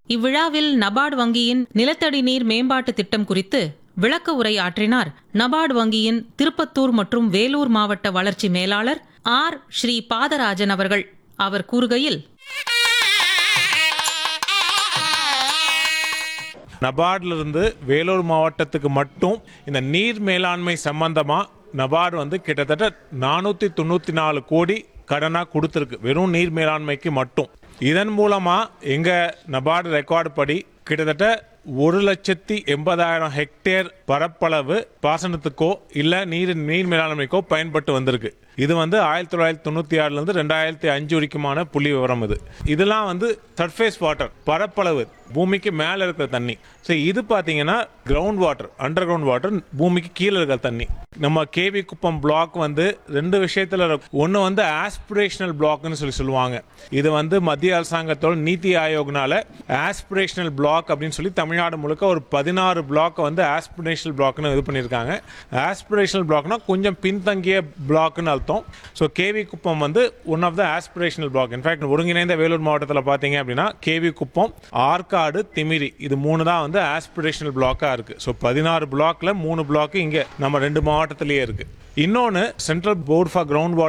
இவ்விழாவில் நபார்டு வங்கியின் நிலத்தடி நீர் மேம்பாட்டு திட்டம் குறித்து விளக்க உரை ஆற்றினார் நபார்டு வங்கியின் திருப்பத்தூர் மற்றும் வேலூர் மாவட்ட வளர்ச்சி மேலாளர் ஆர் ஸ்ரீ பாதராஜன் அவர்கள் அவர் கூறுகையில் நபார்ட்ல இருந்து வேலூர் மாவட்டத்துக்கு மட்டும் இந்த நீர் மேலாண்மை சம்பந்தமா நபார்டு வந்து கிட்டத்தட்ட நானூத்தி தொண்ணூத்தி நாலு கோடி கடனா கொடுத்துருக்கு வெறும் நீர் மேலாண்மைக்கு மட்டும் இதன் மூலமா எங்க நபார்டு ரெக்கார்டு படி கிட்டத்தட்ட ஒரு லட்சத்தி எண்பதாயிரம் ஹெக்டேர் பரப்பளவு பாசனத்துக்கோ இல்ல நீர் நீர் மேலாண்மைக்கோ பயன்பட்டு வந்திருக்கு இது வந்து ஆயிரத்தி தொள்ளாயிரத்தி தொண்ணூத்தி ஆறுல இருந்து ரெண்டாயிரத்தி அஞ்சு வரைக்குமான புள்ளி விவரம் இது இதெல்லாம் வந்து சர்ஃபேஸ் வாட்டர் பரப்பளவு பூமிக்கு மேல இருக்கிற தண்ணி ஸோ இது பாத்தீங்கன்னா ground water underground water பூமிக்கு கீழே இருக்கிற தண்ணி நம்ம கேவி குப்பம் பிளாக் வந்து ரெண்டு விஷயத்துல ஒன்று வந்து ஆஸ்பிரேஷனல் பிளாக்னு சொல்லி சொல்லுவாங்க இது வந்து மத்திய அரசாங்கத்தோட நீதி ஆயோக்னால ஆஸ்பிரேஷனல் பிளாக் அப்படின்னு சொல்லி தமிழ்நாடு முழுக்க ஒரு பதினாறு பிளாக் வந்து ஆஸ்பிரேஷனல் பிளாக்னு இது பண்ணியிருக்காங்க ஆஸ்பிரேஷனல் பிளாக்னா கொஞ்சம் பின்தங்கிய பிளாக்னு அர்த்தம் ஸோ கேவி குப்பம் வந்து one of the aspirational block in fact ஒருங்கிணைந்த வேலூர் மாவட்டத்தில் பார்த்தீங்க அப்படின்னா கேவி குப்பம் ஆற்காடு திமிரி இது மூணு தான் வந்து ஆஸ்பிரேஷனல் பிளாக்காக இருக்கு ஸோ பதினாறு பிளாக்ல மூணு பிளாக் இங்கே நம்ம ரெண்டு மாவட்டத்திலேயே இருக்கு இன்னொன்று central board for ground water